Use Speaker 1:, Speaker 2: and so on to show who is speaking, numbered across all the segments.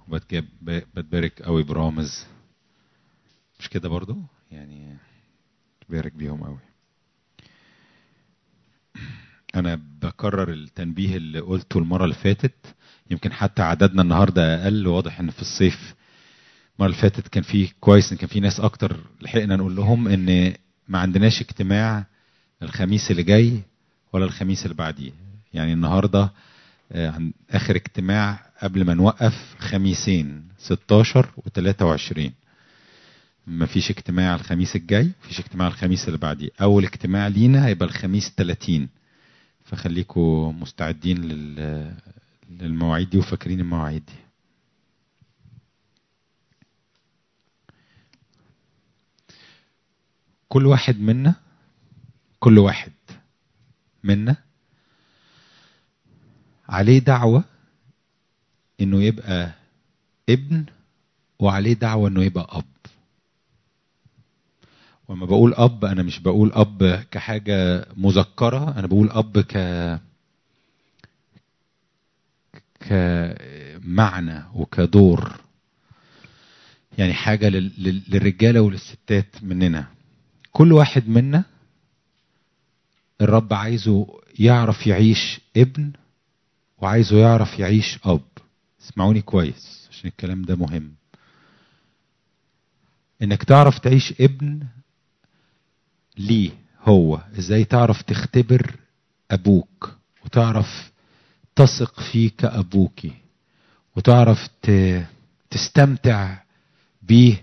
Speaker 1: وبتبارك قوي برامز مش كده برضو يعني بارك بيهم قوي انا بكرر التنبيه اللي قلته المره اللي فاتت يمكن حتى عددنا النهارده اقل واضح ان في الصيف المره اللي فاتت كان في كويس ان كان في ناس اكتر لحقنا نقول لهم ان ما عندناش اجتماع الخميس اللي جاي ولا الخميس اللي بعديه يعني النهارده عن اخر اجتماع قبل ما نوقف خميسين 16 و23 ما فيش اجتماع الخميس الجاي فيش اجتماع الخميس اللي بعديه اول اجتماع لينا هيبقى الخميس 30 فخليكم مستعدين لل للمواعيد دي وفاكرين المواعيد دي كل واحد منا كل واحد منا عليه دعوة انه يبقى ابن وعليه دعوة انه يبقى اب وما بقول اب انا مش بقول اب كحاجة مذكرة انا بقول اب ك كمعنى وكدور يعني حاجة للرجالة وللستات مننا كل واحد منا الرب عايزه يعرف يعيش ابن وعايزه يعرف يعيش اب اسمعوني كويس عشان الكلام ده مهم انك تعرف تعيش ابن ليه هو ازاي تعرف تختبر ابوك وتعرف تثق فيه كابوكي وتعرف تستمتع بيه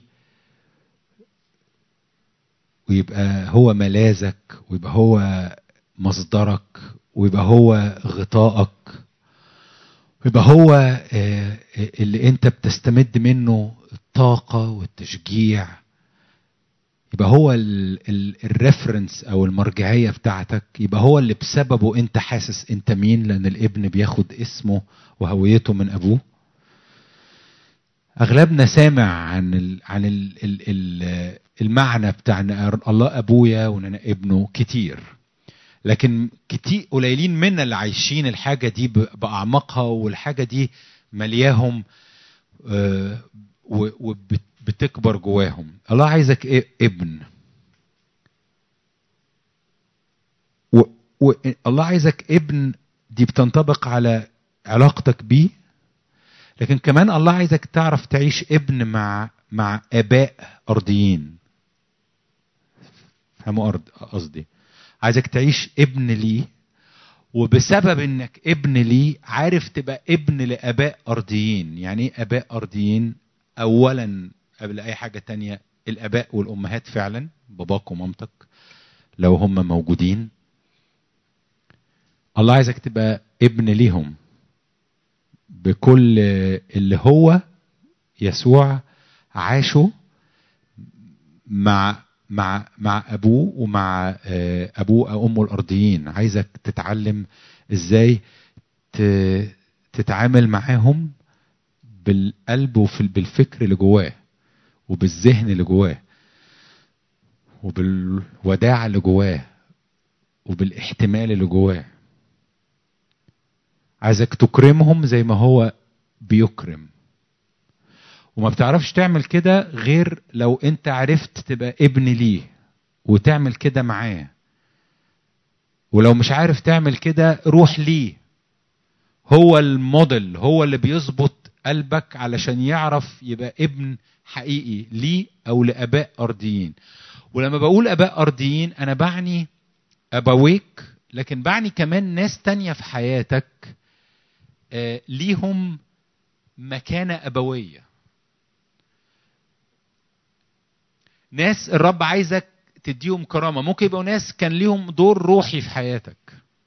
Speaker 1: ويبقى هو ملاذك ويبقى هو مصدرك ويبقى هو غطائك ويبقى هو اللي انت بتستمد منه الطاقة والتشجيع يبقى هو الريفرنس او المرجعية بتاعتك يبقى هو اللي بسببه انت حاسس انت مين لان الابن بياخد اسمه وهويته من ابوه اغلبنا سامع عن ال عن ال ال ال المعنى بتاع ان الله ابويا وان انا ابنه كتير لكن كتير قليلين منا اللي عايشين الحاجه دي باعماقها والحاجه دي ملياهم وبتكبر جواهم الله عايزك إيه ابن والله عايزك ابن دي بتنطبق على علاقتك بيه لكن كمان الله عايزك تعرف تعيش ابن مع مع اباء ارضيين فهموا ارض قصدي عايزك تعيش ابن ليه وبسبب انك ابن ليه عارف تبقى ابن لاباء ارضيين يعني ايه اباء ارضيين اولا قبل اي حاجه تانية الاباء والامهات فعلا باباك ومامتك لو هم موجودين الله عايزك تبقى ابن ليهم بكل اللي هو يسوع عاشه مع مع مع ابوه ومع ابوه او امه الارضيين عايزك تتعلم ازاي تتعامل معاهم بالقلب وبالفكر اللي جواه وبالذهن اللي جواه وبالوداعة اللي جواه وبالاحتمال اللي جواه عايزك تكرمهم زي ما هو بيكرم وما بتعرفش تعمل كده غير لو انت عرفت تبقى ابن ليه وتعمل كده معاه ولو مش عارف تعمل كده روح ليه هو الموديل هو اللي بيظبط قلبك علشان يعرف يبقى ابن حقيقي ليه او لاباء ارضيين ولما بقول اباء ارضيين انا بعني ابويك لكن بعني كمان ناس تانية في حياتك آه ليهم مكانة أبوية ناس الرب عايزك تديهم كرامة ممكن يبقوا ناس كان ليهم دور روحي في حياتك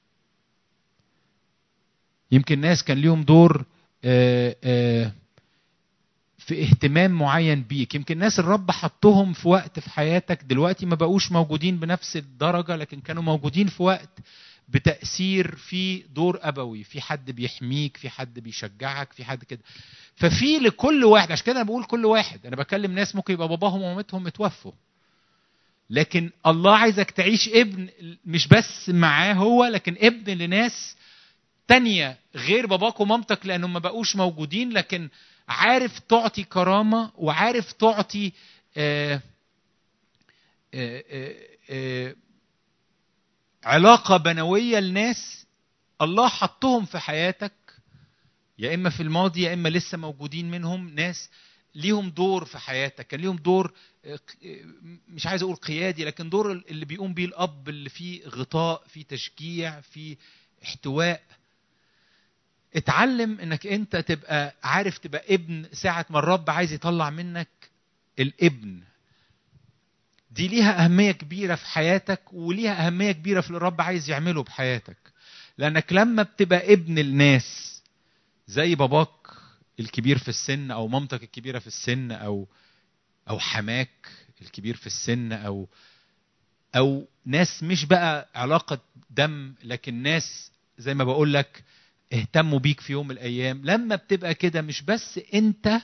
Speaker 1: يمكن ناس كان ليهم دور آآ آآ في اهتمام معين بيك يمكن ناس الرب حطهم في وقت في حياتك دلوقتي ما بقوش موجودين بنفس الدرجة لكن كانوا موجودين في وقت بتأثير في دور أبوي في حد بيحميك في حد بيشجعك في حد كده ففي لكل واحد عشان كده أنا بقول كل واحد أنا بكلم ناس ممكن يبقى باباهم ومامتهم متوفوا لكن الله عايزك تعيش ابن مش بس معاه هو لكن ابن لناس تانية غير باباك ومامتك لأنهم ما بقوش موجودين لكن عارف تعطي كرامة وعارف تعطي آه آه آه آه علاقة بنوية لناس الله حطهم في حياتك يا إما في الماضي يا إما لسه موجودين منهم ناس ليهم دور في حياتك كان ليهم دور مش عايز اقول قيادي لكن دور اللي بيقوم بيه الاب اللي فيه غطاء فيه تشجيع فيه احتواء اتعلم انك انت تبقى عارف تبقى ابن ساعة ما الرب عايز يطلع منك الابن دي ليها أهمية كبيرة في حياتك وليها أهمية كبيرة في اللي الرب عايز يعمله بحياتك لأنك لما بتبقى ابن الناس زي باباك الكبير في السن أو مامتك الكبيرة في السن أو أو حماك الكبير في السن أو أو ناس مش بقى علاقة دم لكن ناس زي ما بقول لك اهتموا بيك في يوم من الأيام لما بتبقى كده مش بس أنت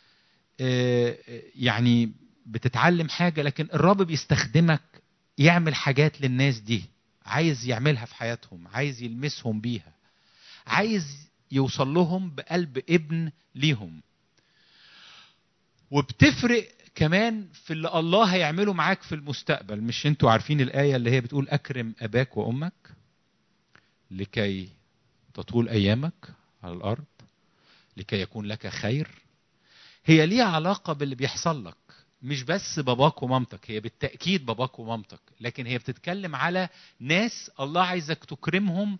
Speaker 1: يعني بتتعلم حاجة لكن الرب بيستخدمك يعمل حاجات للناس دي عايز يعملها في حياتهم عايز يلمسهم بيها عايز يوصل لهم بقلب ابن ليهم وبتفرق كمان في اللي الله هيعمله معاك في المستقبل مش انتوا عارفين الآية اللي هي بتقول أكرم أباك وأمك لكي تطول أيامك على الأرض لكي يكون لك خير هي ليها علاقة باللي بيحصل لك مش بس باباك ومامتك هي بالتأكيد باباك ومامتك لكن هي بتتكلم على ناس الله عايزك تكرمهم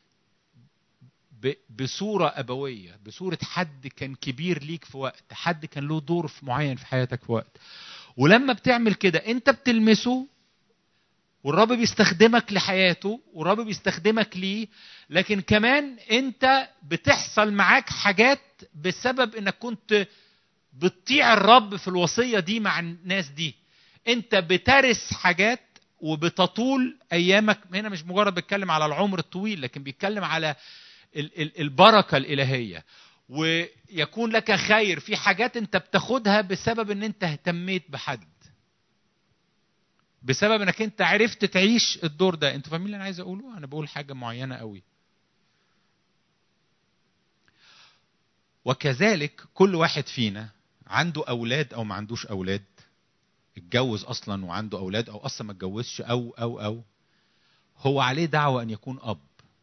Speaker 1: بصورة أبوية بصورة حد كان كبير ليك في وقت حد كان له دور في معين في حياتك في وقت ولما بتعمل كده انت بتلمسه والرب بيستخدمك لحياته والرب بيستخدمك ليه لكن كمان انت بتحصل معاك حاجات بسبب انك كنت بتطيع الرب في الوصيه دي مع الناس دي انت بترث حاجات وبتطول ايامك هنا مش مجرد بيتكلم على العمر الطويل لكن بيتكلم على البركه الالهيه ويكون لك خير في حاجات انت بتاخدها بسبب ان انت اهتميت بحد بسبب انك انت عرفت تعيش الدور ده انتوا فاهمين اللي انا عايز اقوله انا بقول حاجه معينه قوي وكذلك كل واحد فينا عنده اولاد او ما عندوش اولاد اتجوز اصلا وعنده اولاد او اصلا ما اتجوزش او او او هو عليه دعوه ان يكون اب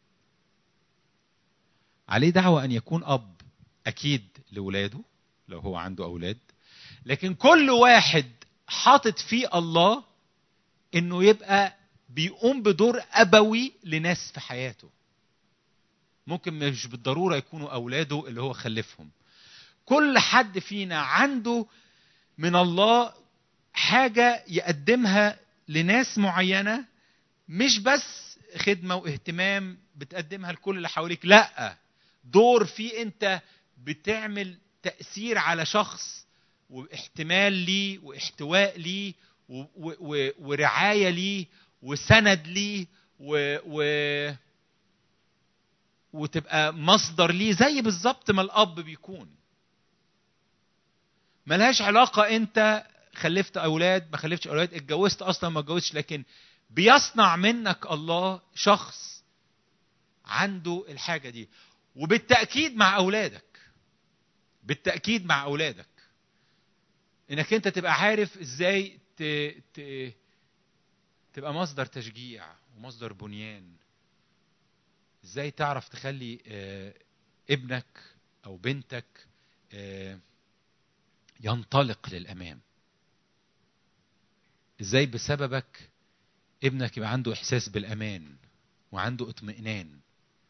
Speaker 1: عليه دعوه ان يكون اب اكيد لاولاده لو هو عنده اولاد لكن كل واحد حاطط فيه الله انه يبقى بيقوم بدور ابوي لناس في حياته ممكن مش بالضروره يكونوا اولاده اللي هو خلفهم كل حد فينا عنده من الله حاجه يقدمها لناس معينه مش بس خدمه واهتمام بتقدمها لكل اللي حواليك لا دور فيه انت بتعمل تاثير على شخص واحتمال ليه واحتواء ليه ورعايه ليه وسند ليه و, و وتبقى مصدر ليه زي بالظبط ما الاب بيكون ملهاش علاقه انت خلفت اولاد ما خلفتش اولاد اتجوزت اصلا ما اتجوزتش لكن بيصنع منك الله شخص عنده الحاجه دي وبالتاكيد مع اولادك بالتاكيد مع اولادك انك انت تبقى عارف ازاي ت... ت... تبقى مصدر تشجيع ومصدر بنيان ازاي تعرف تخلي ابنك او بنتك ينطلق للامام ازاي بسببك ابنك يبقى عنده احساس بالامان وعنده اطمئنان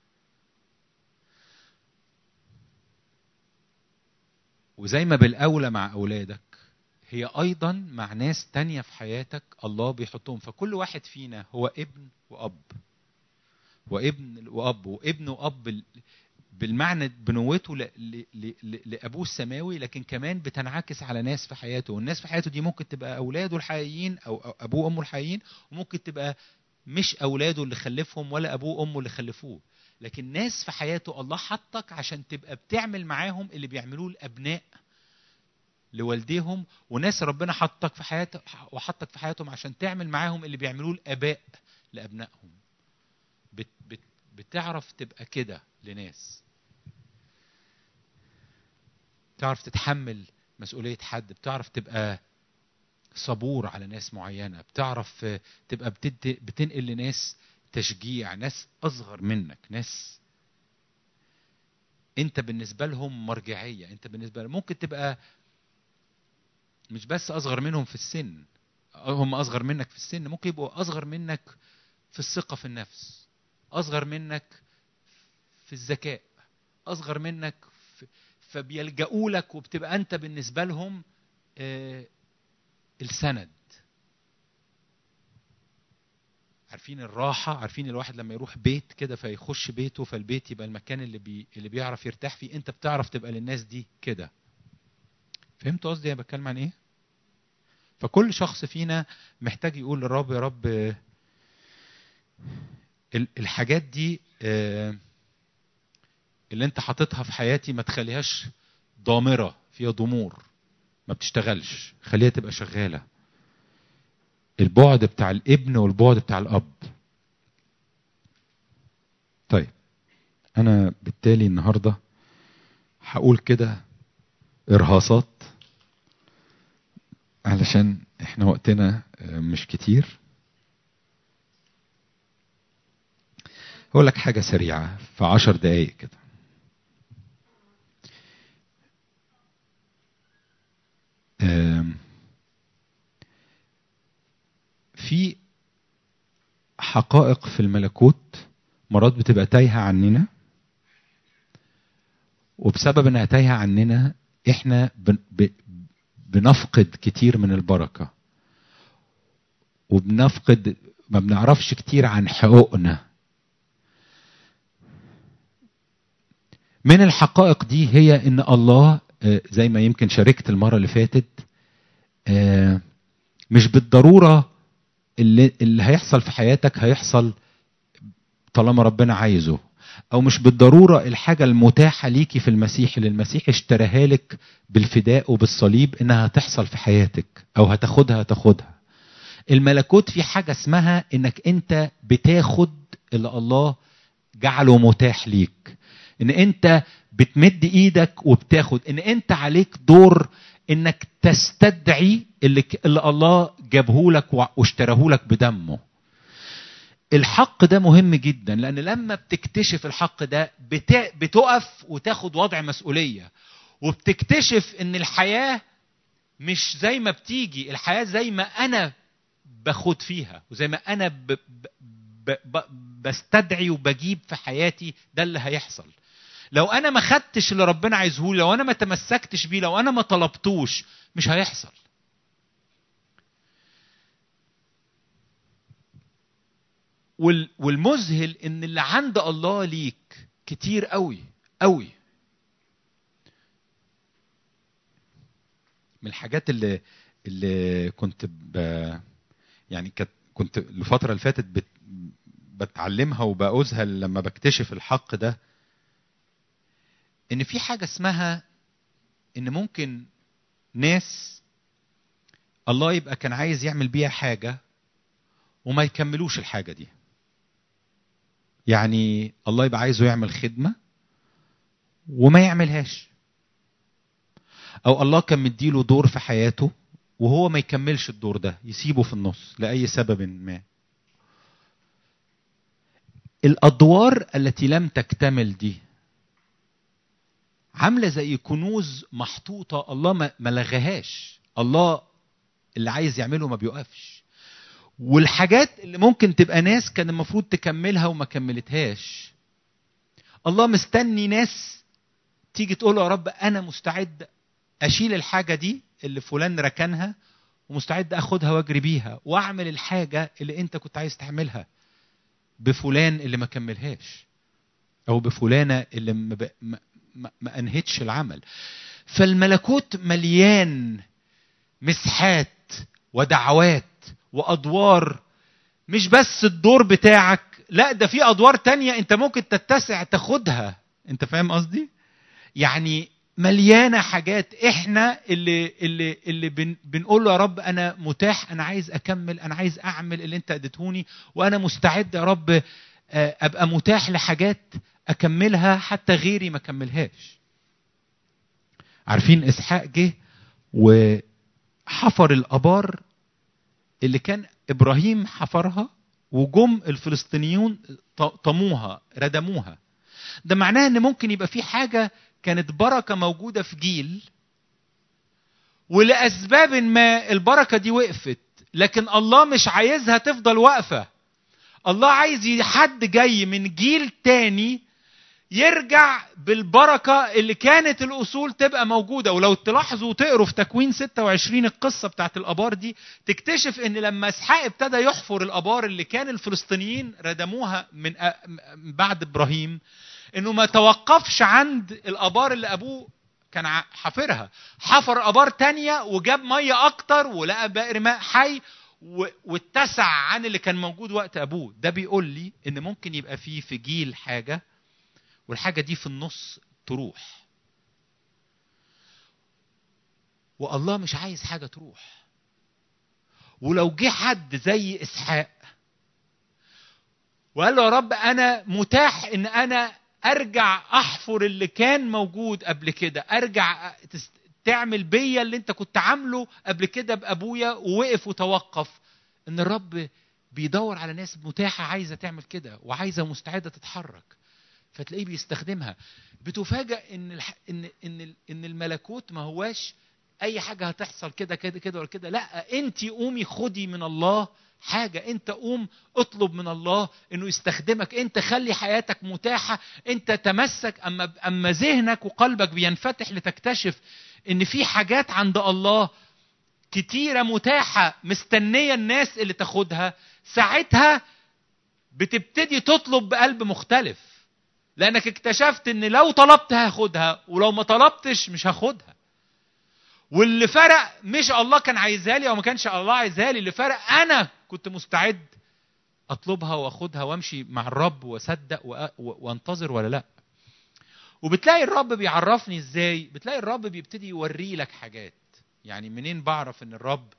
Speaker 1: وزي ما بالاولى مع اولادك هي ايضا مع ناس تانية في حياتك الله بيحطهم فكل واحد فينا هو ابن واب وابن واب وابن واب بالمعنى بنوته لابوه السماوي لكن كمان بتنعكس على ناس في حياته والناس في حياته دي ممكن تبقى اولاده الحقيقيين او ابوه وامه الحقيقيين وممكن تبقى مش اولاده اللي خلفهم ولا ابوه وامه اللي خلفوه لكن ناس في حياته الله حطك عشان تبقى بتعمل معاهم اللي بيعملوه الابناء لوالديهم وناس ربنا حطك في حياتك وحطك في حياتهم عشان تعمل معاهم اللي بيعملوه الاباء لابنائهم بت بت بتعرف تبقى كده لناس بتعرف تتحمل مسؤوليه حد بتعرف تبقى صبور على ناس معينه بتعرف تبقى بتنقل لناس تشجيع ناس اصغر منك ناس انت بالنسبه لهم مرجعيه انت بالنسبه لهم ممكن تبقى مش بس اصغر منهم في السن هم اصغر منك في السن ممكن يبقوا اصغر منك في الثقه في النفس اصغر منك في الذكاء اصغر منك في فبيلجأوا لك وبتبقى انت بالنسبه لهم آه السند عارفين الراحة عارفين الواحد لما يروح بيت كده فيخش بيته فالبيت يبقى المكان اللي بي اللي بيعرف يرتاح فيه انت بتعرف تبقى للناس دي كده فهمت قصدي انا بتكلم عن ايه فكل شخص فينا محتاج يقول للرب يا رب الحاجات دي اللي انت حاططها في حياتي ما تخليهاش ضامره فيها ضمور ما بتشتغلش خليها تبقى شغاله البعد بتاع الابن والبعد بتاع الاب طيب انا بالتالي النهارده هقول كده ارهاصات علشان احنا وقتنا مش كتير هقول لك حاجة سريعة في عشر دقايق كده في حقائق في الملكوت مرات بتبقى تايهة عننا وبسبب انها تايهة عننا احنا بنفقد كتير من البركة وبنفقد ما بنعرفش كتير عن حقوقنا من الحقائق دي هي ان الله زي ما يمكن شاركت المرة اللي فاتت مش بالضرورة اللي, اللي هيحصل في حياتك هيحصل طالما ربنا عايزه او مش بالضروره الحاجه المتاحه ليكي في المسيح اللي المسيح اشتراها لك بالفداء وبالصليب انها هتحصل في حياتك او هتاخدها هتاخدها الملكوت في حاجه اسمها انك انت بتاخد اللي الله جعله متاح ليك ان انت بتمد ايدك وبتاخد ان انت عليك دور انك تستدعي اللي, اللي الله جابه لك واشتراه لك بدمه الحق ده مهم جدا لان لما بتكتشف الحق ده بتقف وتاخد وضع مسؤوليه وبتكتشف ان الحياه مش زي ما بتيجي الحياه زي ما انا باخد فيها وزي ما انا ب ب ب بستدعي وبجيب في حياتي ده اللي هيحصل لو انا ما خدتش اللي ربنا عايزه لي لو انا ما تمسكتش بيه لو انا ما طلبتوش مش هيحصل والمذهل ان اللي عند الله ليك كتير قوي قوي من الحاجات اللي اللي كنت ب يعني كنت كنت الفتره اللي فاتت بت بتعلمها وبأذهل لما بكتشف الحق ده ان في حاجه اسمها ان ممكن ناس الله يبقى كان عايز يعمل بيها حاجه وما يكملوش الحاجه دي يعني الله يبقى عايزه يعمل خدمه وما يعملهاش او الله كان مديله دور في حياته وهو ما يكملش الدور ده يسيبه في النص لاي سبب ما الادوار التي لم تكتمل دي عامله زي كنوز محطوطه الله ما لغاهاش الله اللي عايز يعمله ما بيوقفش والحاجات اللي ممكن تبقى ناس كان المفروض تكملها وما كملتهاش الله مستني ناس تيجي تقول له يا رب انا مستعد اشيل الحاجه دي اللي فلان ركنها ومستعد اخدها واجري بيها واعمل الحاجه اللي انت كنت عايز تعملها بفلان اللي ما كملهاش او بفلانه اللي ما, ب... ما... ما انهتش العمل فالملكوت مليان مسحات ودعوات وادوار مش بس الدور بتاعك لا ده في ادوار تانية انت ممكن تتسع تاخدها انت فاهم قصدي يعني مليانه حاجات احنا اللي اللي اللي بن بنقول له يا رب انا متاح انا عايز اكمل انا عايز اعمل اللي انت اديتهوني وانا مستعد يا رب ابقى متاح لحاجات اكملها حتى غيري ما كملهاش عارفين اسحاق جه وحفر الابار اللي كان ابراهيم حفرها وجم الفلسطينيون طموها ردموها ده معناه ان ممكن يبقى في حاجه كانت بركه موجوده في جيل ولاسباب ما البركه دي وقفت لكن الله مش عايزها تفضل واقفه الله عايز حد جاي من جيل تاني يرجع بالبركة اللي كانت الأصول تبقى موجودة ولو تلاحظوا وتقروا في تكوين 26 القصة بتاعت الأبار دي تكتشف إن لما إسحاق ابتدى يحفر الأبار اللي كان الفلسطينيين ردموها من بعد إبراهيم إنه ما توقفش عند الأبار اللي أبوه كان حافرها حفر ابار تانية وجاب ميه اكتر ولقى بئر ماء حي واتسع عن اللي كان موجود وقت ابوه ده بيقول لي ان ممكن يبقى فيه في جيل حاجه والحاجه دي في النص تروح والله مش عايز حاجه تروح ولو جه حد زي اسحاق وقال له يا رب انا متاح ان انا ارجع احفر اللي كان موجود قبل كده ارجع تعمل بيا اللي انت كنت عامله قبل كده بابويا ووقف وتوقف ان الرب بيدور على ناس متاحه عايزه تعمل كده وعايزه مستعده تتحرك فتلاقيه بيستخدمها بتفاجئ ان الح... ان ان ان الملكوت ما هواش اي حاجه هتحصل كده كده كده ولا كده لا انت قومي خدي من الله حاجة أنت قوم اطلب من الله أنه يستخدمك أنت خلي حياتك متاحة أنت تمسك أما أما ذهنك وقلبك بينفتح لتكتشف أن في حاجات عند الله كتيرة متاحة مستنية الناس اللي تاخدها ساعتها بتبتدي تطلب بقلب مختلف لأنك اكتشفت أن لو طلبت هاخدها ولو ما طلبتش مش هاخدها واللي فرق مش الله كان عايزها لي او ما كانش الله عايزها لي اللي فرق انا كنت مستعد اطلبها واخدها وامشي مع الرب واصدق وانتظر ولا لا وبتلاقي الرب بيعرفني ازاي بتلاقي الرب بيبتدي يوري لك حاجات يعني منين بعرف ان الرب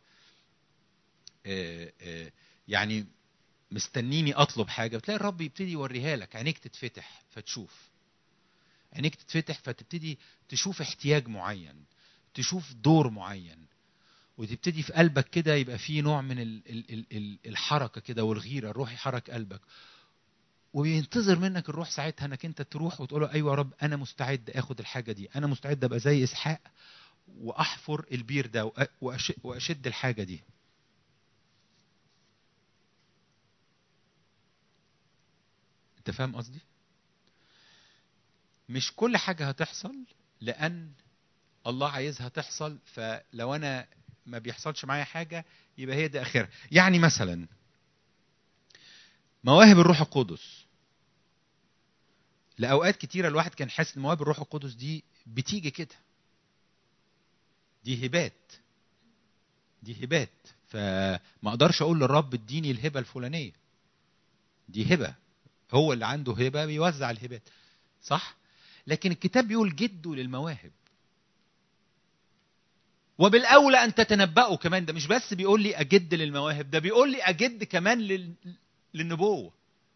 Speaker 1: يعني مستنيني اطلب حاجه بتلاقي الرب يبتدي يوريها لك عينيك تتفتح فتشوف عينيك تتفتح فتبتدي تشوف احتياج معين تشوف دور معين وتبتدي في قلبك كده يبقى في نوع من الحركة كده والغيرة الروح يحرك قلبك وبينتظر منك الروح ساعتها انك انت تروح وتقول له ايوه يا رب انا مستعد اخد الحاجه دي انا مستعد ابقى زي اسحاق واحفر البير ده واشد الحاجه دي انت فاهم قصدي مش كل حاجه هتحصل لان الله عايزها تحصل فلو انا ما بيحصلش معايا حاجه يبقى هي دي اخرها يعني مثلا مواهب الروح القدس لاوقات كتيره الواحد كان حاسس ان مواهب الروح القدس دي بتيجي كده دي هبات دي هبات فما اقدرش اقول للرب اديني الهبه الفلانيه دي هبه هو اللي عنده هبه بيوزع الهبات صح لكن الكتاب بيقول جدوا للمواهب وبالاولى ان تتنبأوا كمان ده مش بس بيقول لي اجد للمواهب ده بيقول لي اجد كمان لل... للنبوه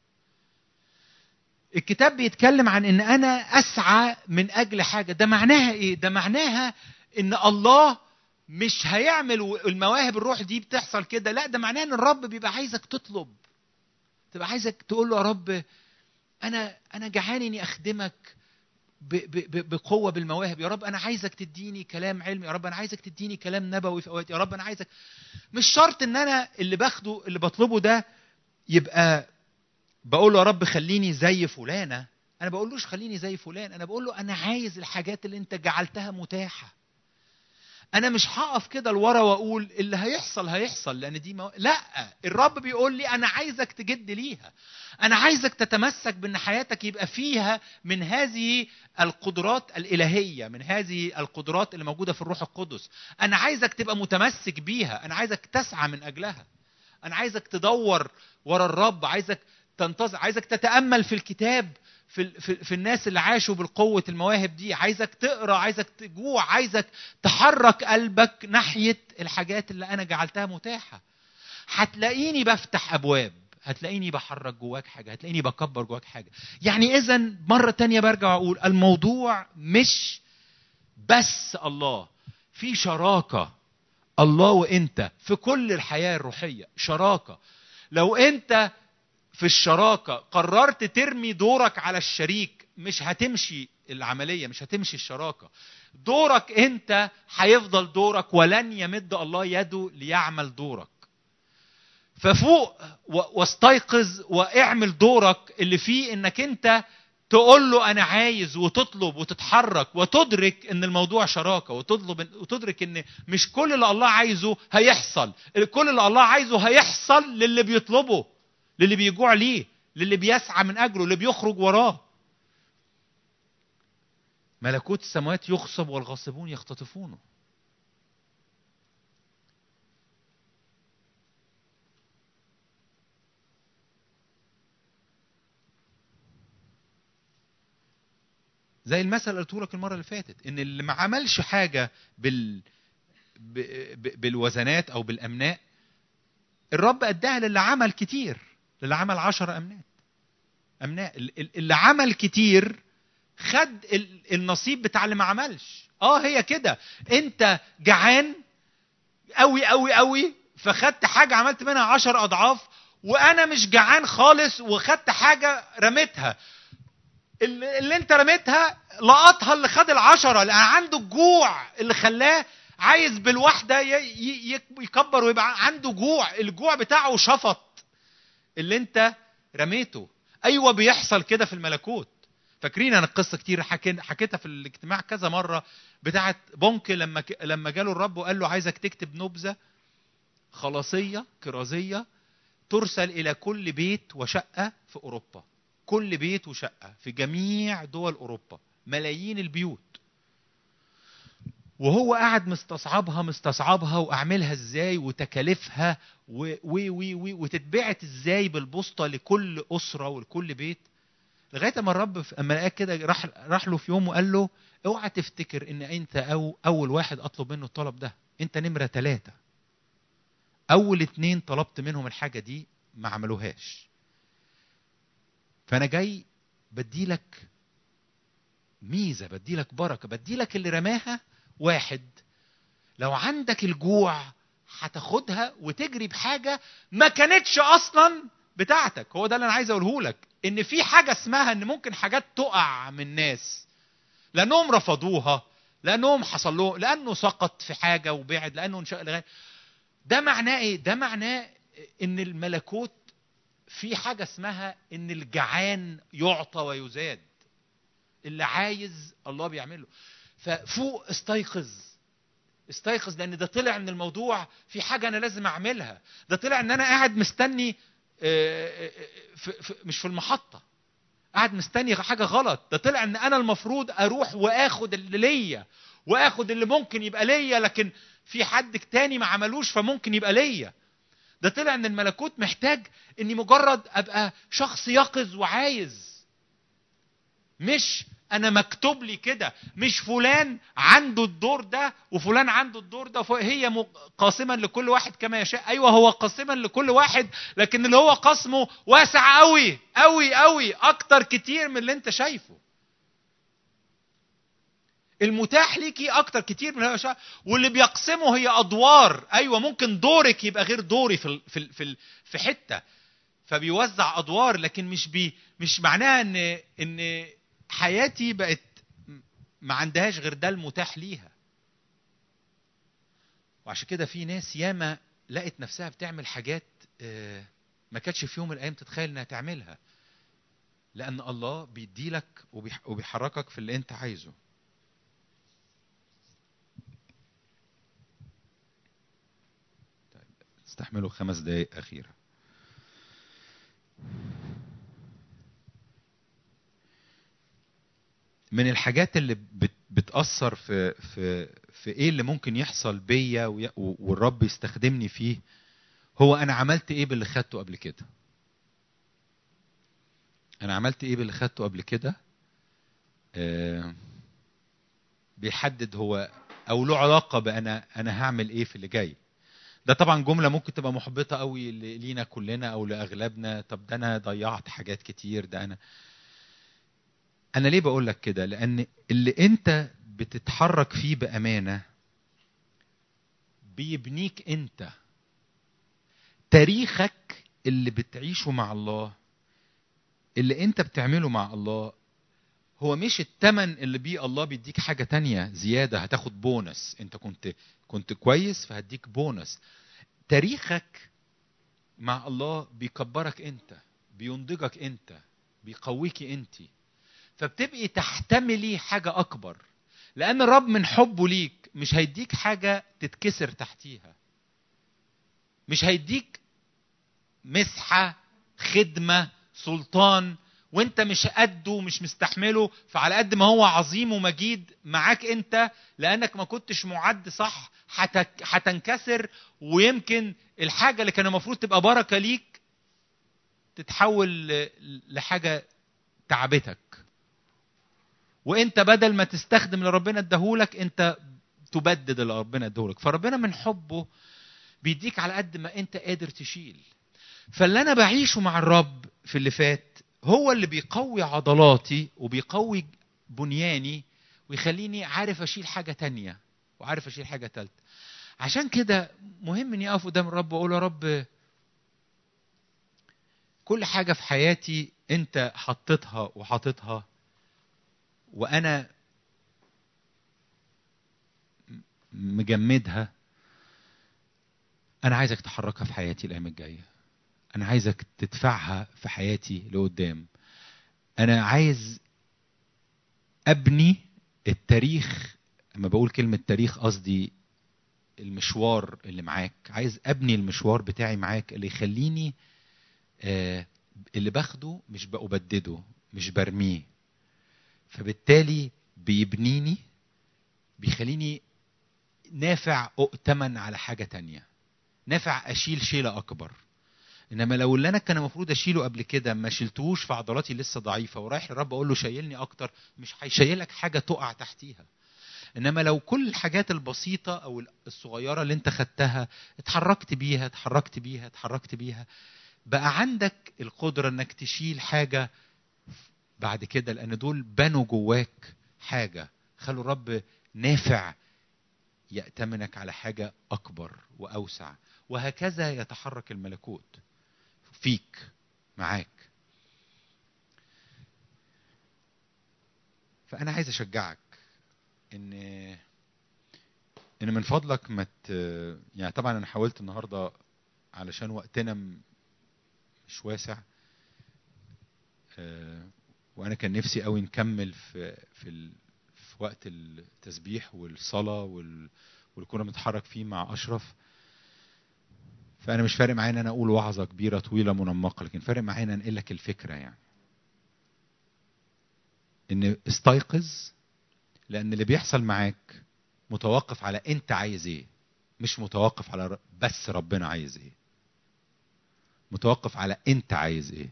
Speaker 1: الكتاب بيتكلم عن ان انا اسعى من اجل حاجه ده معناها ايه ده معناها ان الله مش هيعمل المواهب الروح دي بتحصل كده لا ده معناه ان الرب بيبقى عايزك تطلب تبقى عايزك تقول له يا رب انا انا جعان اني اخدمك بقوه بالمواهب يا رب انا عايزك تديني كلام علمي يا رب انا عايزك تديني كلام نبوي في اوقات يا رب انا عايزك مش شرط ان انا اللي باخده اللي بطلبه ده يبقى بقول له يا رب خليني زي فلانه انا بقولوش خليني زي فلان انا بقول له انا عايز الحاجات اللي انت جعلتها متاحه انا مش هقف كده لورا واقول اللي هيحصل هيحصل لان دي مو... لا الرب بيقول لي انا عايزك تجد ليها انا عايزك تتمسك بان حياتك يبقى فيها من هذه القدرات الالهيه من هذه القدرات اللي موجوده في الروح القدس انا عايزك تبقى متمسك بيها انا عايزك تسعى من اجلها انا عايزك تدور ورا الرب عايزك تنتظر عايزك تتامل في الكتاب في, في, في الناس اللي عاشوا بالقوة المواهب دي عايزك تقرا عايزك تجوع عايزك تحرك قلبك ناحية الحاجات اللي أنا جعلتها متاحة هتلاقيني بفتح أبواب هتلاقيني بحرك جواك حاجة هتلاقيني بكبر جواك حاجة يعني إذا مرة تانية برجع وأقول الموضوع مش بس الله في شراكه الله وانت في كل الحياه الروحيه شراكه لو انت في الشراكه قررت ترمي دورك على الشريك مش هتمشي العمليه مش هتمشي الشراكه دورك انت هيفضل دورك ولن يمد الله يده ليعمل دورك ففوق واستيقظ واعمل دورك اللي فيه انك انت تقول له انا عايز وتطلب وتتحرك وتدرك ان الموضوع شراكه وتطلب وتدرك ان مش كل اللي الله عايزه هيحصل كل اللي الله عايزه هيحصل للي بيطلبه للي بيجوع ليه للي بيسعى من اجله اللي بيخرج وراه ملكوت السماوات يغصب والغاصبون يختطفونه زي المثل اللي قلته لك المره اللي فاتت ان اللي ما عملش حاجه بال ب... ب... بالوزنات او بالامناء الرب اداها للي عمل كتير للي عمل عشر امنات امناء اللي عمل كتير خد النصيب بتاع اللي ما عملش اه هي كده انت جعان قوي قوي قوي فخدت حاجه عملت منها عشر اضعاف وانا مش جعان خالص وخدت حاجه رميتها اللي انت رميتها لقطها اللي خد العشرة لان عنده الجوع اللي خلاه عايز بالواحدة يكبر ويبقى عنده جوع الجوع بتاعه شفط اللي انت رميته ايوه بيحصل كده في الملكوت فاكرين انا القصه كتير حكيتها في الاجتماع كذا مره بتاعه بونك لما لما جاله الرب وقال له عايزك تكتب نبذه خلاصيه كرازيه ترسل الى كل بيت وشقه في اوروبا كل بيت وشقه في جميع دول اوروبا ملايين البيوت وهو قاعد مستصعبها مستصعبها واعملها ازاي وتكاليفها و و و وتتبعت ازاي بالبسطه لكل اسره ولكل بيت لغايه اما الرب اما لقاك كده راح راح له في يوم وقال له اوعى تفتكر ان انت أو اول واحد اطلب منه الطلب ده انت نمره ثلاثه اول اتنين طلبت منهم الحاجه دي ما عملوهاش فانا جاي بديلك ميزه بديلك بركه بديلك اللي رماها واحد لو عندك الجوع هتاخدها وتجري بحاجه ما كانتش اصلا بتاعتك هو ده اللي انا عايز اقوله لك ان في حاجه اسمها ان ممكن حاجات تقع من ناس لانهم رفضوها لانهم حصل له لانه سقط في حاجه وبعد لانه انشاء لغايه ده معناه ايه ده معناه ان الملكوت في حاجه اسمها ان الجعان يعطى ويزاد اللي عايز الله بيعمله ففوق استيقظ استيقظ لان ده طلع من الموضوع في حاجه انا لازم اعملها ده طلع ان انا قاعد مستني في في مش في المحطه قاعد مستني حاجه غلط ده طلع ان انا المفروض اروح واخد اللي ليا واخد اللي ممكن يبقى ليا لكن في حد تاني ما عملوش فممكن يبقى ليا ده طلع ان الملكوت محتاج اني مجرد ابقى شخص يقظ وعايز مش انا مكتوب لي كده مش فلان عنده الدور ده وفلان عنده الدور ده هي قاسما لكل واحد كما يشاء ايوه هو قاسما لكل واحد لكن اللي هو قسمه واسع قوي قوي قوي اكتر كتير من اللي انت شايفه المتاح ليكي اكتر كتير من اللي واللي بيقسمه هي ادوار ايوه ممكن دورك يبقى غير دوري في في في في حته فبيوزع ادوار لكن مش بي مش معناها ان ان حياتي بقت ما عندهاش غير ده المتاح ليها وعشان كده في ناس ياما لقت نفسها بتعمل حاجات ما كانتش في يوم من الايام تتخيل انها تعملها لان الله بيديلك وبيحركك في اللي انت عايزه طيب استحملوا خمس دقايق اخيره من الحاجات اللي بتأثر في في في ايه اللي ممكن يحصل بيا والرب يستخدمني فيه هو انا عملت ايه باللي خدته قبل كده انا عملت ايه باللي خدته قبل كده آه بيحدد هو او له علاقه بانا انا هعمل ايه في اللي جاي ده طبعا جمله ممكن تبقى محبطه قوي لينا كلنا او لاغلبنا طب ده انا ضيعت حاجات كتير ده انا انا ليه بقول لك كده لان اللي انت بتتحرك فيه بامانه بيبنيك انت تاريخك اللي بتعيشه مع الله اللي انت بتعمله مع الله هو مش التمن اللي بيه الله بيديك حاجة تانية زيادة هتاخد بونس انت كنت كنت كويس فهديك بونس تاريخك مع الله بيكبرك انت بينضجك انت بيقويكي انت فبتبقي تحتملي حاجة أكبر لأن الرب من حبه ليك مش هيديك حاجة تتكسر تحتيها مش هيديك مسحة خدمة سلطان وانت مش قده ومش مستحمله فعلى قد ما هو عظيم ومجيد معاك انت لانك ما كنتش معد صح هتك- هتنكسر ويمكن الحاجة اللي كان المفروض تبقى بركة ليك تتحول ل- لحاجة تعبتك وانت بدل ما تستخدم اللي ربنا اداهولك انت تبدد اللي ربنا اداهولك فربنا من حبه بيديك على قد ما انت قادر تشيل فاللي انا بعيشه مع الرب في اللي فات هو اللي بيقوي عضلاتي وبيقوي بنياني ويخليني عارف اشيل حاجه تانية وعارف اشيل حاجه تالتة عشان كده مهم اني اقف قدام الرب واقول يا رب كل حاجه في حياتي انت حطيتها وحاططها وانا مجمدها انا عايزك تحركها في حياتي الايام الجايه انا عايزك تدفعها في حياتي لقدام انا عايز ابني التاريخ لما بقول كلمه تاريخ قصدي المشوار اللي معاك عايز ابني المشوار بتاعي معاك اللي يخليني آه اللي باخده مش بأبدده مش برميه فبالتالي بيبنيني بيخليني نافع أؤتمن على حاجة تانية نافع أشيل شيلة أكبر إنما لو اللي أنا كان المفروض أشيله قبل كده ما شلتوش في عضلاتي لسه ضعيفة ورايح للرب أقول له شايلني أكتر مش هيشيلك حاجة تقع تحتيها انما لو كل الحاجات البسيطه او الصغيره اللي انت خدتها اتحركت بيها اتحركت بيها اتحركت بيها بقى عندك القدره انك تشيل حاجه بعد كده لان دول بنوا جواك حاجه خلوا الرب نافع يأتمنك على حاجة أكبر وأوسع وهكذا يتحرك الملكوت فيك معاك فأنا عايز أشجعك إن إن من فضلك ما ت... يعني طبعا أنا حاولت النهاردة علشان وقتنا م- مش واسع آه، وأنا كان نفسي قوي نكمل في في ال... في وقت التسبيح والصلاة وال... واللي كنا بنتحرك فيه مع أشرف فأنا مش فارق معايا إن أنا أقول وعظة كبيرة طويلة منمقة لكن فارق معايا إن أنقل لك الفكرة يعني إن استيقظ لأن اللي بيحصل معاك متوقف على أنت عايز إيه مش متوقف على ر- بس ربنا عايز إيه متوقف على أنت عايز إيه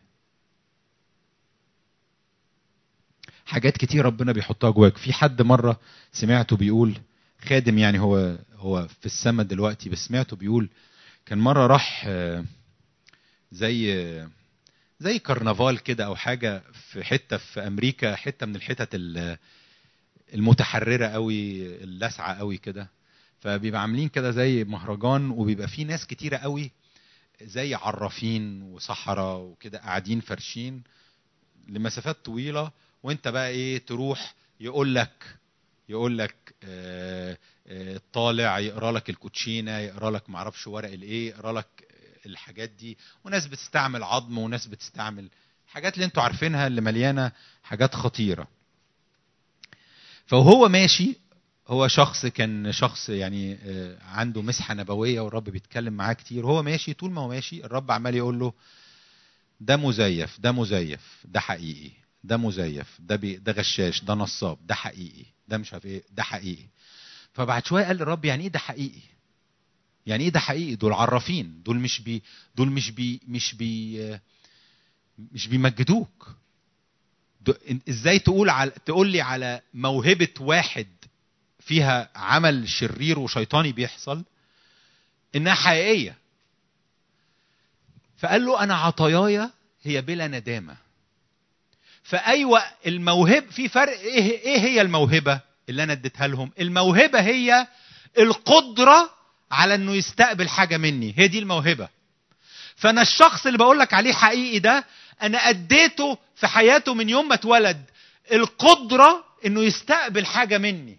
Speaker 1: حاجات كتير ربنا بيحطها جواك في حد مرة سمعته بيقول خادم يعني هو هو في السماء دلوقتي بس سمعته بيقول كان مرة راح آه، زي آه، زي كرنفال كده او حاجة في حتة في امريكا حتة من الحتت ال- المتحررة قوي اللاسعة قوي كده فبيبقى عاملين كده زي مهرجان وبيبقى فيه ناس كتيرة قوي زي عرافين وصحراء وكده قاعدين فرشين لمسافات طويلة وانت بقى ايه تروح يقول لك يقول لك آه، آه، طالع يقرا لك الكوتشينه يقرا لك معرفش ورق الايه يقرا لك الحاجات دي وناس بتستعمل عظم وناس بتستعمل حاجات اللي انتوا عارفينها اللي مليانه حاجات خطيره فهو ماشي هو شخص كان شخص يعني آه، عنده مسحه نبويه والرب بيتكلم معاه كتير وهو ماشي طول ما هو ماشي الرب عمال يقول له ده مزيف ده مزيف ده حقيقي ده مزيف ده بي ده غشاش ده نصاب ده حقيقي ده مش عارف ايه ده حقيقي فبعد شويه قال الرب يعني ايه ده حقيقي يعني ايه ده حقيقي دول عرافين دول مش بي دول مش بي مش بي مش بيمجدوك دو- إن- ازاي تقول على تقول لي على موهبه واحد فيها عمل شرير وشيطاني بيحصل انها حقيقيه فقال له انا عطاياي هي بلا ندامه فايوه الموهب في فرق ايه ايه هي الموهبه اللي انا اديتها لهم الموهبه هي القدره على انه يستقبل حاجه مني هي دي الموهبه فانا الشخص اللي بقول لك عليه حقيقي ده انا اديته في حياته من يوم ما اتولد القدره انه يستقبل حاجه مني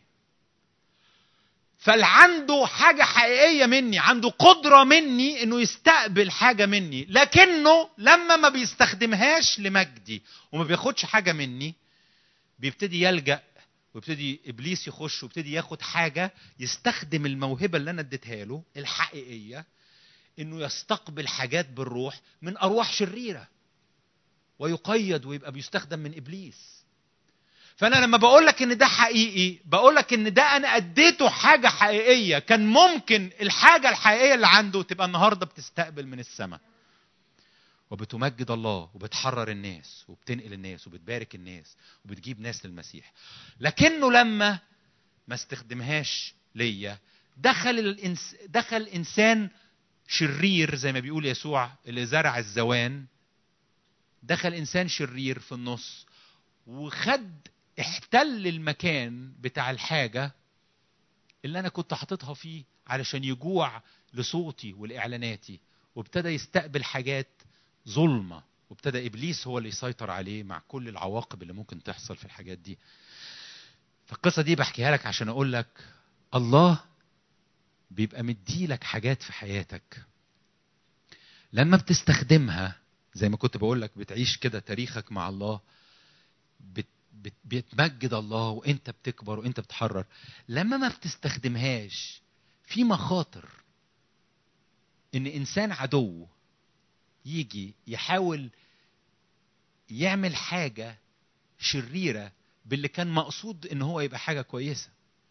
Speaker 1: فاللي عنده حاجة حقيقية مني عنده قدرة مني انه يستقبل حاجة مني لكنه لما ما بيستخدمهاش لمجدي وما بياخدش حاجة مني بيبتدي يلجأ ويبتدي ابليس يخش ويبتدي ياخد حاجة يستخدم الموهبة اللي انا اديتها له الحقيقية انه يستقبل حاجات بالروح من ارواح شريرة ويقيد ويبقى بيستخدم من ابليس فانا لما بقول لك ان ده حقيقي بقول لك ان ده انا اديته حاجه حقيقيه كان ممكن الحاجه الحقيقيه اللي عنده تبقى النهارده بتستقبل من السماء وبتمجد الله وبتحرر الناس وبتنقل الناس وبتبارك الناس وبتجيب ناس للمسيح لكنه لما ما استخدمهاش ليا دخل الإنس دخل انسان شرير زي ما بيقول يسوع اللي زرع الزوان دخل انسان شرير في النص وخد احتل المكان بتاع الحاجة اللي أنا كنت حاططها فيه علشان يجوع لصوتي ولإعلاناتي وابتدى يستقبل حاجات ظلمة وابتدى إبليس هو اللي يسيطر عليه مع كل العواقب اللي ممكن تحصل في الحاجات دي فالقصة دي بحكيها لك عشان أقول لك الله بيبقى مديلك حاجات في حياتك لما بتستخدمها زي ما كنت بقول لك بتعيش كده تاريخك مع الله بت بت بتمجد الله وانت بتكبر وانت بتحرر لما ما بتستخدمهاش في مخاطر ان انسان عدو يجي يحاول يعمل حاجه شريره باللي كان مقصود ان هو يبقى حاجه كويسه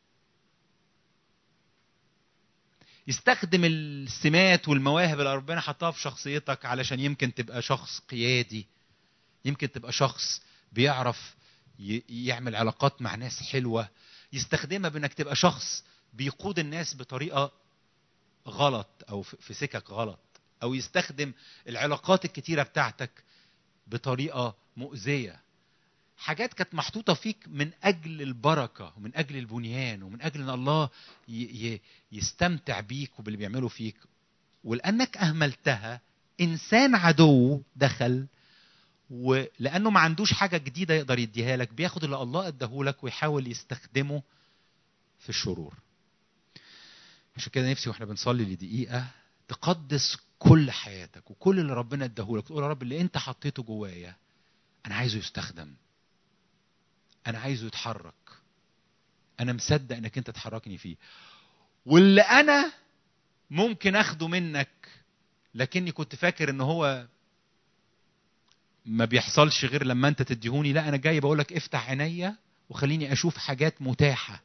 Speaker 1: يستخدم السمات والمواهب اللي ربنا حطها في شخصيتك علشان يمكن تبقى شخص قيادي يمكن تبقى شخص بيعرف يعمل علاقات مع ناس حلوة يستخدمها بانك تبقى شخص بيقود الناس بطريقة غلط او في سكك غلط او يستخدم العلاقات الكتيرة بتاعتك بطريقة مؤذية حاجات كانت محطوطة فيك من أجل البركة ومن أجل البنيان ومن أجل أن الله يستمتع بيك وباللي بيعمله فيك ولأنك أهملتها إنسان عدو دخل ولانه ما عندوش حاجه جديده يقدر يديها لك بياخد اللي الله اداهولك ويحاول يستخدمه في الشرور عشان كده نفسي واحنا بنصلي لدقيقه تقدس كل حياتك وكل اللي ربنا اداهولك تقول يا رب اللي انت حطيته جوايا انا عايزه يستخدم انا عايزه يتحرك انا مصدق انك انت تحركني فيه واللي انا ممكن اخده منك لكني كنت فاكر ان هو ما بيحصلش غير لما انت تديهوني لا انا جاي بقول لك افتح عينيا وخليني اشوف حاجات متاحه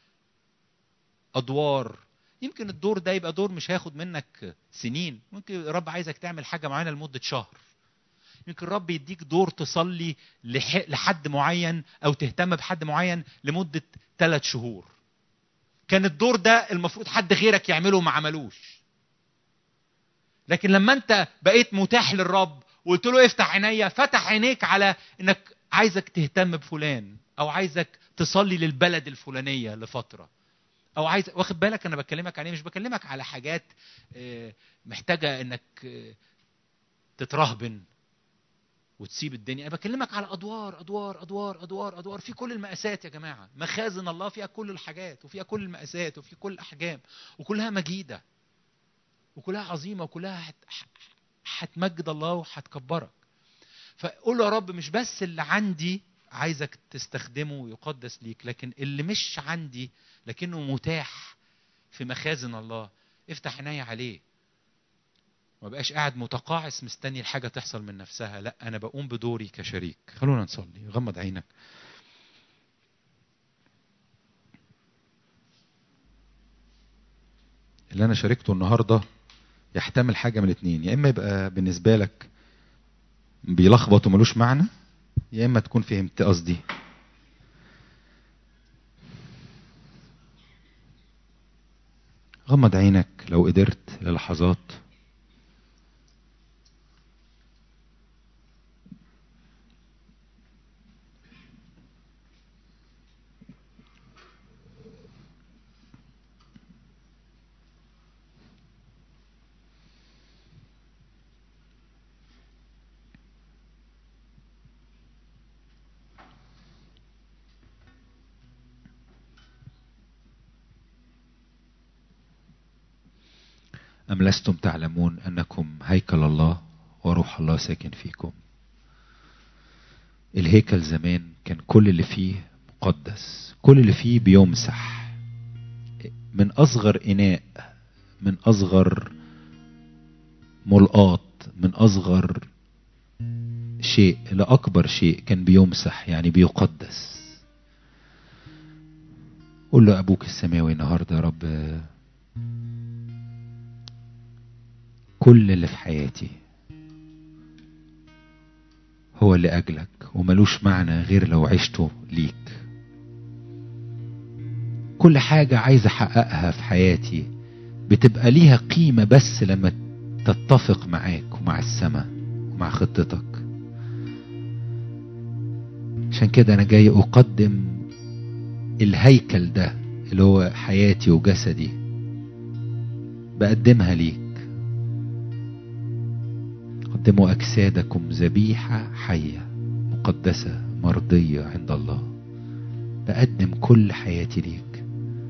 Speaker 1: ادوار يمكن الدور ده يبقى دور مش هياخد منك سنين ممكن الرب عايزك تعمل حاجه معينه لمده شهر يمكن الرب يديك دور تصلي لحد معين او تهتم بحد معين لمده ثلاث شهور كان الدور ده المفروض حد غيرك يعمله وما عملوش لكن لما انت بقيت متاح للرب وقلت له افتح عينيا فتح عينيك على انك عايزك تهتم بفلان او عايزك تصلي للبلد الفلانيه لفتره او عايز واخد بالك انا بكلمك عليه مش بكلمك على حاجات محتاجه انك تترهبن وتسيب الدنيا انا بكلمك على ادوار ادوار ادوار ادوار ادوار في كل المقاسات يا جماعه مخازن الله فيها كل الحاجات وفيها كل المقاسات وفي كل الاحجام وكلها مجيده وكلها عظيمه وكلها هتمجد الله وهتكبرك فقول له يا رب مش بس اللي عندي عايزك تستخدمه ويقدس ليك لكن اللي مش عندي لكنه متاح في مخازن الله افتح عيني عليه ما بقاش قاعد متقاعس مستني الحاجة تحصل من نفسها لا أنا بقوم بدوري كشريك خلونا نصلي غمض عينك اللي أنا شاركته النهارده يحتمل حاجة من الاثنين يا إما يبقى بالنسبة لك بيلخبط وملوش معنى يا إما تكون فهمت قصدي غمض عينك لو قدرت للحظات أم لستم تعلمون أنكم هيكل الله وروح الله ساكن فيكم الهيكل زمان كان كل اللي فيه مقدس كل اللي فيه بيمسح من أصغر إناء من أصغر ملقاط من أصغر شيء لأكبر شيء كان بيمسح يعني بيقدس قول له أبوك السماوي النهاردة يا رب كل اللي في حياتي هو اللي أجلك وملوش معنى غير لو عشته ليك كل حاجة عايز أحققها في حياتي بتبقى ليها قيمة بس لما تتفق معاك ومع السماء ومع خطتك عشان كده أنا جاي أقدم الهيكل ده اللي هو حياتي وجسدي بقدمها ليك قدموا أجسادكم ذبيحة حية مقدسة مرضية عند الله بقدم كل حياتي ليك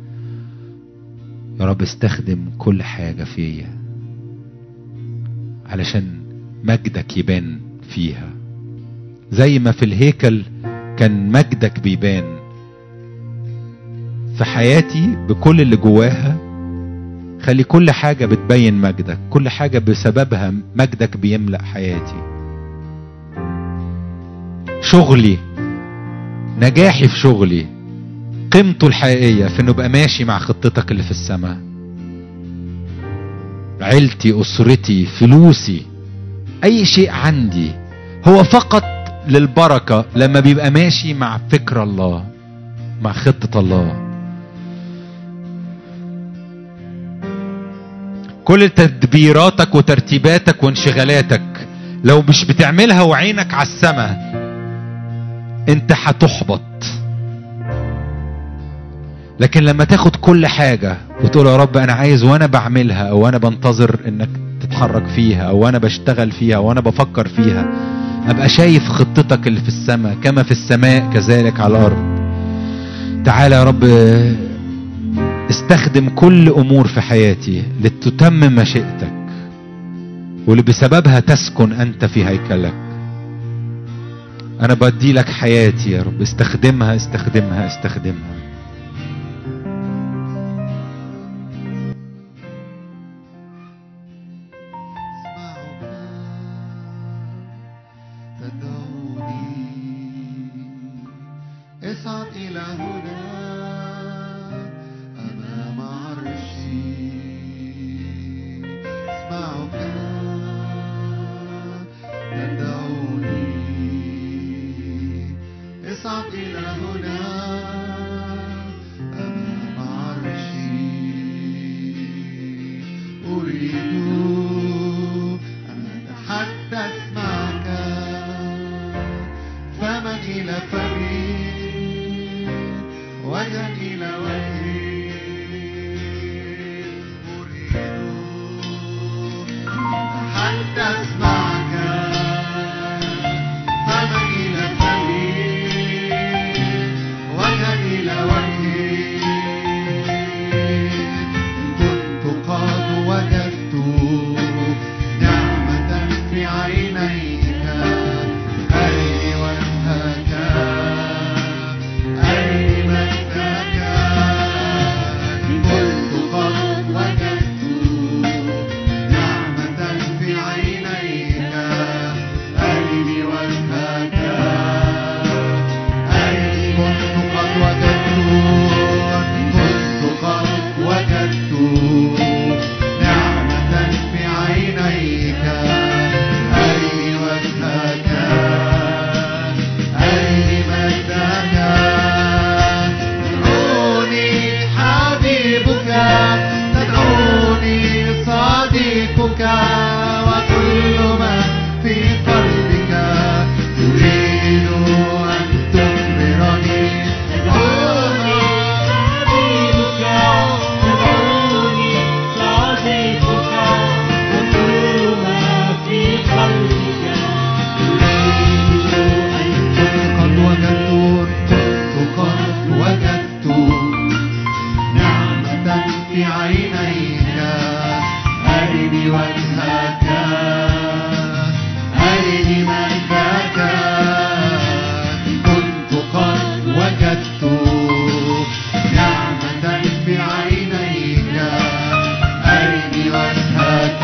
Speaker 1: يا رب استخدم كل حاجة فيا علشان مجدك يبان فيها زي ما في الهيكل كان مجدك بيبان في حياتي بكل اللي جواها خلي كل حاجة بتبين مجدك كل حاجة بسببها مجدك بيملأ حياتي شغلي نجاحي في شغلي قيمته الحقيقية في انه بقى ماشي مع خطتك اللي في السماء عيلتي اسرتي فلوسي اي شيء عندي هو فقط للبركة لما بيبقى ماشي مع فكر الله مع خطة الله كل تدبيراتك وترتيباتك وانشغالاتك لو مش بتعملها وعينك على السماء انت هتحبط لكن لما تاخد كل حاجة وتقول يا رب انا عايز وانا بعملها او انا بنتظر انك تتحرك فيها او انا بشتغل فيها او انا بفكر فيها ابقى شايف خطتك اللي في السماء كما في السماء كذلك على الارض تعالى يا رب استخدم كل امور في حياتي لتتمم مشيئتك واللي بسببها تسكن انت في هيكلك انا بدي لك حياتي يا رب استخدمها استخدمها استخدمها
Speaker 2: اصعد إلى هنا أمام عرشي اسمعك تدعوني اصعد إلى هنا أمام عرشي أريد أن أتحدث معك فما إلى فمي وجها إلى وجهي أريد أن أتحدث معك فما إلى فمي وجها إلى وجهي كنت قد وجدت نعمة في عينيك أي وجهك أي مجدك كنت قد وجدت نعمة في عينيك أي وجهك أي كنت قد وجدت كنت قد وجدت نعمة في عينيك أي وجهك أي مجدك تدعوني حبيبك تدعوني صديقك وكل ما في قلبك تريد أن تخبرني تدعوني حبيبك
Speaker 3: تدعوني صديقك وكل ما في قلبك تريد أن
Speaker 2: قد وجدت كنت قد وجدت نعمة في عينيك أرني وجهك أرني مجدك كنت قد وجدت نعمة بعينيك أرني وجهك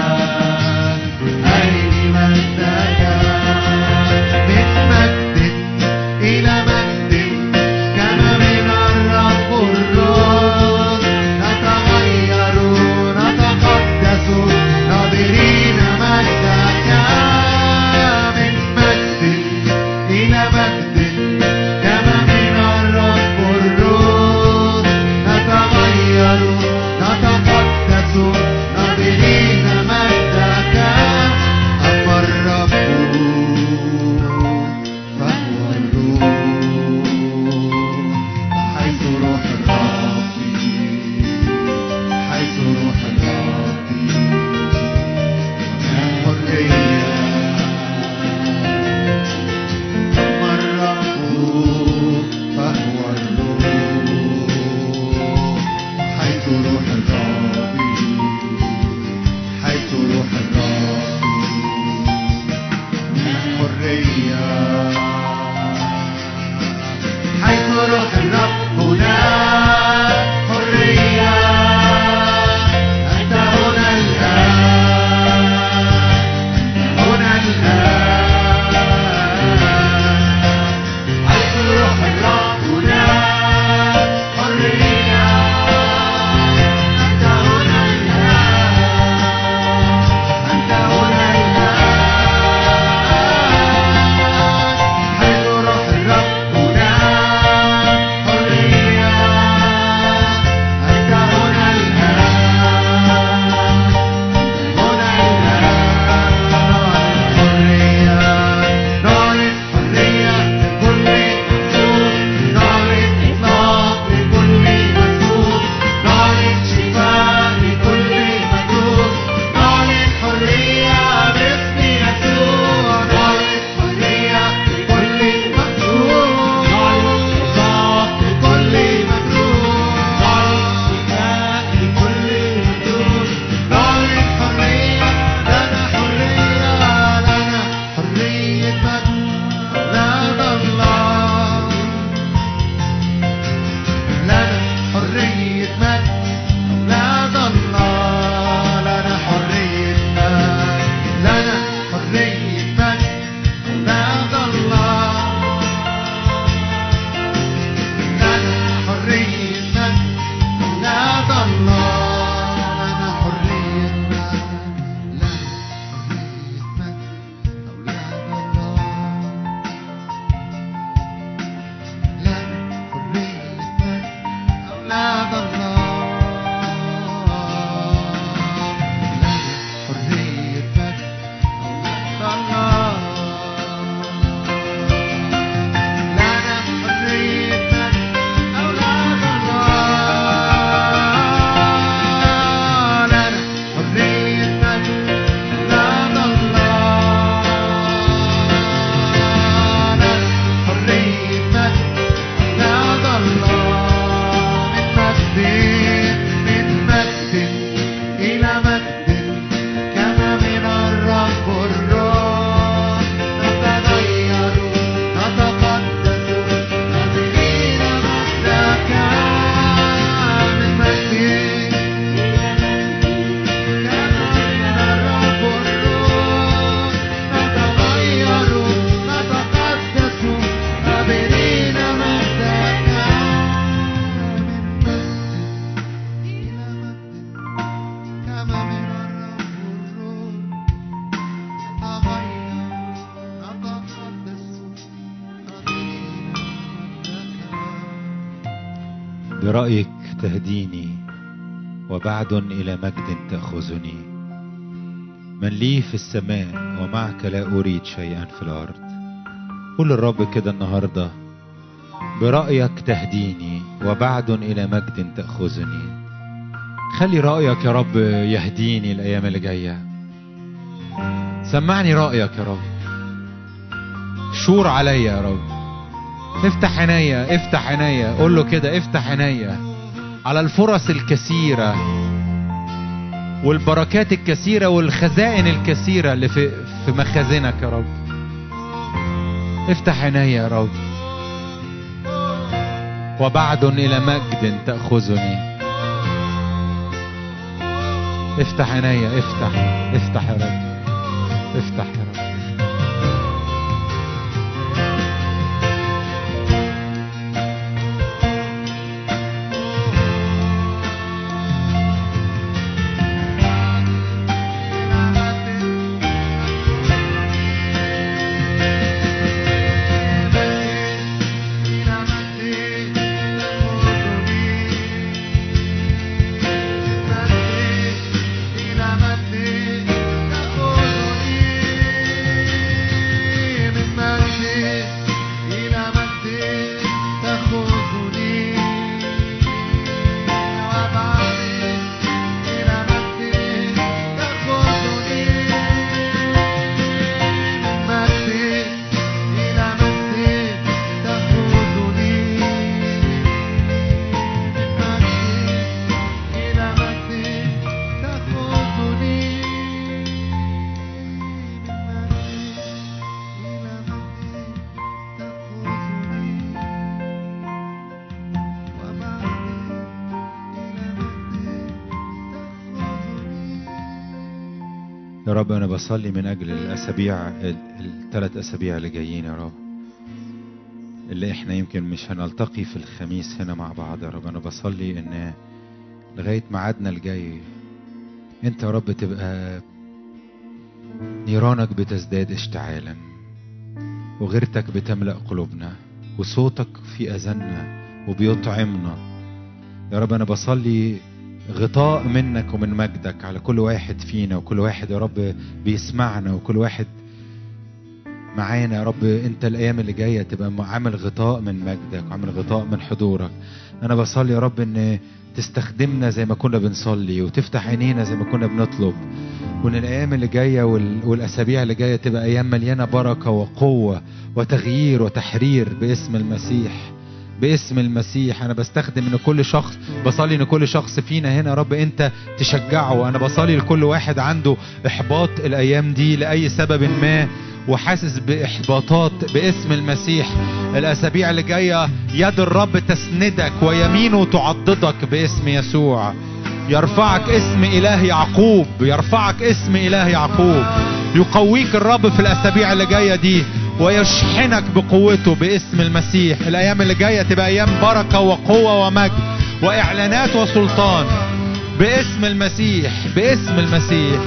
Speaker 2: أرني مجدك من مجد إلى مجد كما من الرب الروح نتغير نتقدس ناظرين مجدك من مجد إلى مجد كما من الرب الروح نتغير نتقدس ناظرين مجدك أما الرب فهو الروح حيث روح الرب حيث روح الرب حرية أما الرب فهو الروح حيث روح الرب حيث روح الرب حرية حيث روح الرب هناك حرية أنت هنا الآن هنا الآن حيث روح الرب هناك حرية أنت هنا الآن أنت هنا الآن حيث روح الرب هناك حرية أنت هنا الآن هنا الآن حرية نار حرية لكل مكسور نار إطلاق لكل مسؤول نار شفاء لكل مكروه نار حرية باسم يسوع نار حرية لكل مكسور نار إطلاق لكل مكروه نار شفاء لكل مكروه نار حرية لنا حرية لنا حرية مجد أولاد الله لنا حرية مجد أولاد الله لنا حرية مجد لنا حرية مجد أولاد الله لنا حرية مجد أولاد الله لنا حرية مجد لنا حرية مجد أولاد الله لنا حرية مجد أولاد الله لنا حرية مجد أولاد الله لنا حرية مجد أولاد الله لنا حرية مجد أولاد الله لنا حرية مجد أولاد الله من مجد من مجد إلى مجد كما من الرب الروح نتغير نتقدس ناظرين مجدك من مجد كما من الرب الروح نتغير نتقدس ناظرين مجدك من مجد إلى مجد كما من الرب الروح نتغير نتقدس ناظرين مجدك
Speaker 1: برأيك تهديني وبعد إلى مجد تأخذني من لي في السماء ومعك لا أريد شيئا في الأرض قول للرب كده النهاردة برأيك تهديني وبعد إلى مجد تأخذني خلي رأيك يا رب يهديني الأيام اللي جاية سمعني رأيك يا رب شور عليا يا رب افتح عينيا افتح عينيا قول له كده افتح عينيا على الفرص الكثيرة والبركات الكثيرة والخزائن الكثيرة اللي في في مخازنك يا رب افتح عيني يا رب وبعد إلى مجد تأخذني افتح عيني افتح افتح يا رب افتح يا رب يا رب أنا بصلي من أجل الأسابيع الثلاث أسابيع اللي جايين يا رب اللي إحنا يمكن مش هنلتقي في الخميس هنا مع بعض يا رب أنا بصلي إن لغاية ميعادنا الجاي أنت يا رب تبقى نيرانك بتزداد اشتعالا وغيرتك بتملأ قلوبنا وصوتك في أذاننا وبيطعمنا يا رب أنا بصلي غطاء منك ومن مجدك على كل واحد فينا وكل واحد يا رب بيسمعنا وكل واحد معانا يا رب انت الايام اللي جايه تبقى عامل غطاء من مجدك وعامل غطاء من حضورك انا بصلي يا رب ان تستخدمنا زي ما كنا بنصلي وتفتح عينينا زي ما كنا بنطلب وان الايام اللي جايه وال- والاسابيع اللي جايه تبقى ايام مليانه بركه وقوه وتغيير وتحرير باسم المسيح باسم المسيح انا بستخدم ان كل شخص بصلي ان كل شخص فينا هنا يا رب انت تشجعه انا بصلي لكل واحد عنده احباط الايام دي لاي سبب ما وحاسس باحباطات باسم المسيح الاسابيع اللي جايه يد الرب تسندك ويمينه تعضدك باسم يسوع يرفعك اسم اله يعقوب يرفعك اسم اله يعقوب يقويك الرب في الاسابيع اللي جايه دي ويشحنك بقوته باسم المسيح الايام اللي جايه تبقى ايام بركه وقوه ومجد واعلانات وسلطان باسم المسيح باسم المسيح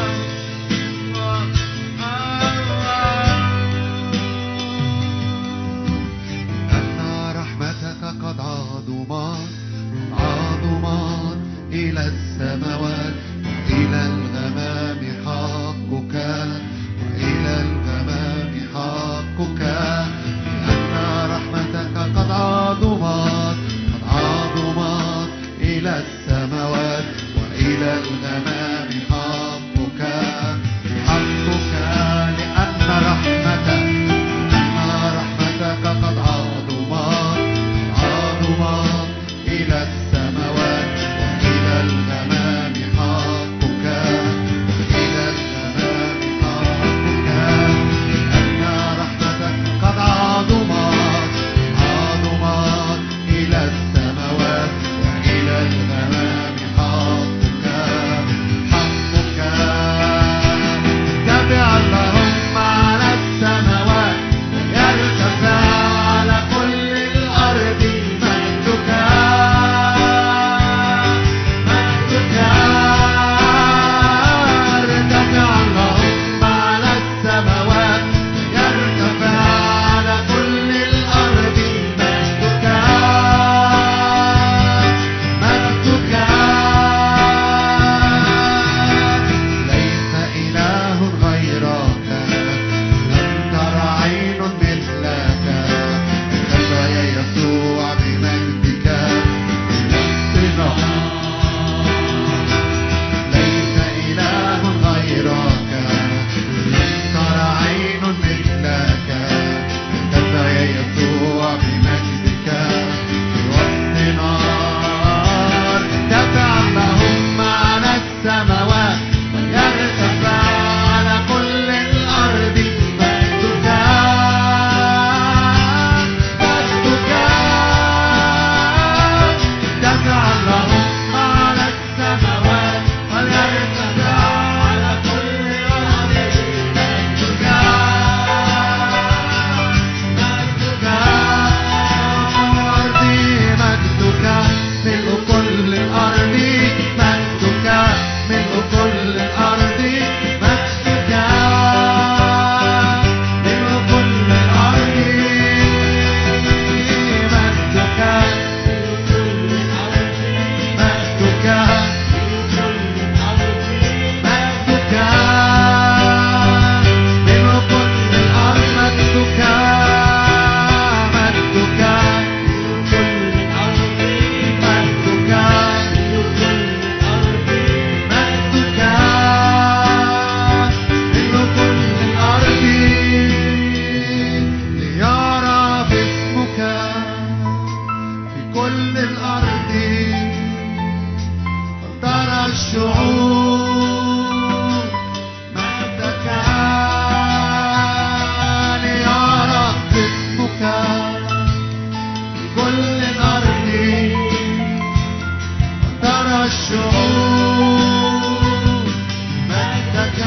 Speaker 2: أن رحمتك قد عظمت عظمت إلى السماوات وإلى الغمام حقك وإلى الغمام حقك لأن رحمتك قد عظمت قد عظمت إلى السماوات وإلى الغمام حقك حقك لأن رحمتك أن رحمتك قد عظمت عظمت إلى السماوات وإلى الغمام حقك الشعوب مجدك ليعرف اسمك في كل الأرض ترى الشعوب مجدك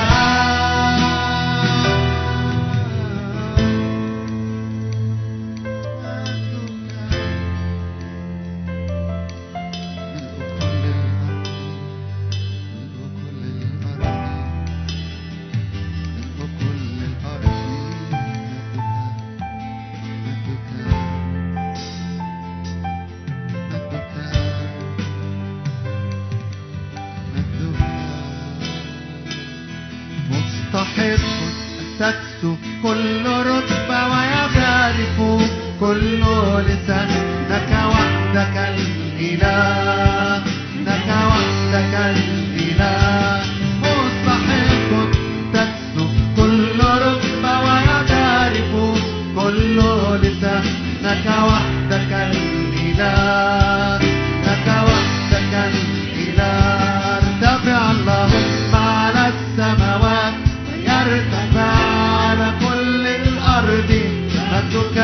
Speaker 2: مستحق أن تكسو كل رتبة ويعترف كل لسان لك وحدك الإله لك وحدك الإله مستحق تكسو كل رتبة ويعترف كل لسان لك وحدك الإله لك وحدك الإله ارتفع اللهم على السماوات ويرتفع على كل الأرض مجدك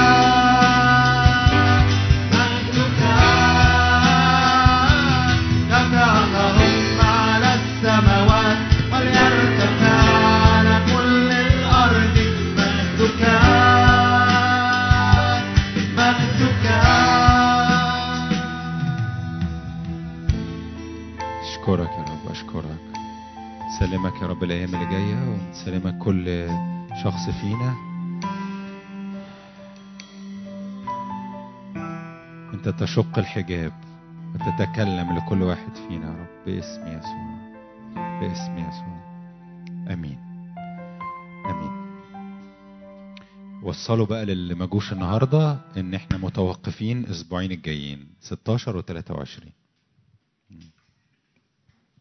Speaker 2: مجدك ارتفع اللهم على السماوات وليرتفع على كل الأرض مجدك مجدك
Speaker 1: اشكرك يا رب اشكرك سلمك يا رب الايام اللي جايه ونسلمك كل شخص فينا انت تشق الحجاب وتتكلم لكل واحد فينا يا رب باسم يسوع باسم يسوع امين امين وصلوا بقى للي ما جوش النهارده ان احنا متوقفين اسبوعين الجايين 16 و 23